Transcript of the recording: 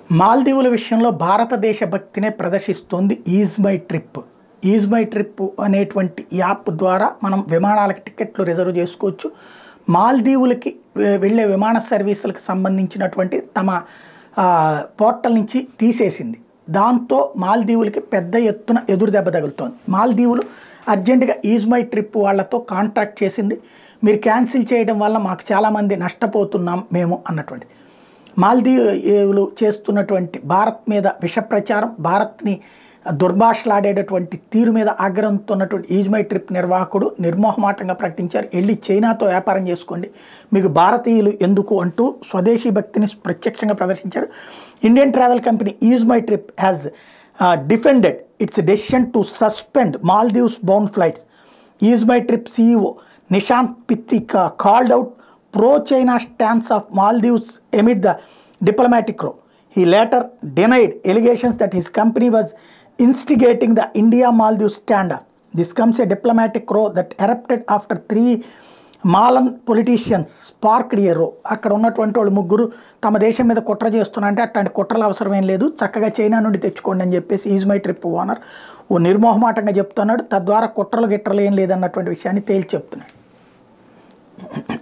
మాల్దీవుల విషయంలో భారతదేశ భక్తినే ప్రదర్శిస్తోంది ease my trip ease my trip అనేటువంటి యాప్ ద్వారా మనం విమానాలకు టికెట్లు రిజర్వ్ చేసుకోవచ్చు మాల్దీవులకి వె- వెళ్ళే విమాన సర్వీసులకు సంబంధించినటువంటి తమ ఆ, పోర్టల్ నుంచి తీసేసింది దాంతో మాల్దీవులకి పెద్ద ఎత్తున ఎదురు దెబ్బ తగులుతోంది మాల్దీవులు అర్జెంటుగా ఈజ్ మై ట్రిప్ వాళ్ళతో కాంటాక్ట్ చేసింది మీరు క్యాన్సిల్ చేయడం వల్ల మాకు చాలామంది నష్టపోతున్నాం మేము అన్నటువంటి మాల్దీవులు చేస్తున్నటువంటి భారత్ మీద విష ప్రచారం భారత్ని దుర్భాషలాడేటటువంటి తీరు మీద ఆగ్రహంతో ఉన్నటువంటి ఈజ్ మై ట్రిప్ నిర్వాహకుడు నిర్మోహమాటంగా ప్రకటించారు వెళ్ళి చైనాతో వ్యాపారం చేసుకోండి మీకు భారతీయులు ఎందుకు అంటూ స్వదేశీ భక్తిని ప్రత్యక్షంగా ప్రదర్శించారు Indian travel company ease my trip has defended its decision to suspend Maldives bound flights ease my trip CEO Nishant పిత్తికా called out pro China stance of Maldives amid the diplomatic row. He later denied allegations that his company was instigating the India Maldives standoff. This comes a diplomatic row that erupted after three మాలన్ politicians sparked a row అక్కడ ఉన్నటువంటి వాళ్ళు ముగ్గురు తమ దేశం మీద కుట్ర చేస్తున్నారంటే అట్లాంటి కుట్రలు అవసరం ఏం లేదు చక్కగా చైనా నుండి తెచ్చుకోండి అని చెప్పేసి ఈజ్ మై ట్రిప్ ఓనర్ ఓ నిర్మోహమాటంగా చెప్తున్నాడు తద్వారా కుట్రలు గిట్రలు ఏం లేదన్నటువంటి విషయాన్ని తేల్చి చెప్తున్నాడు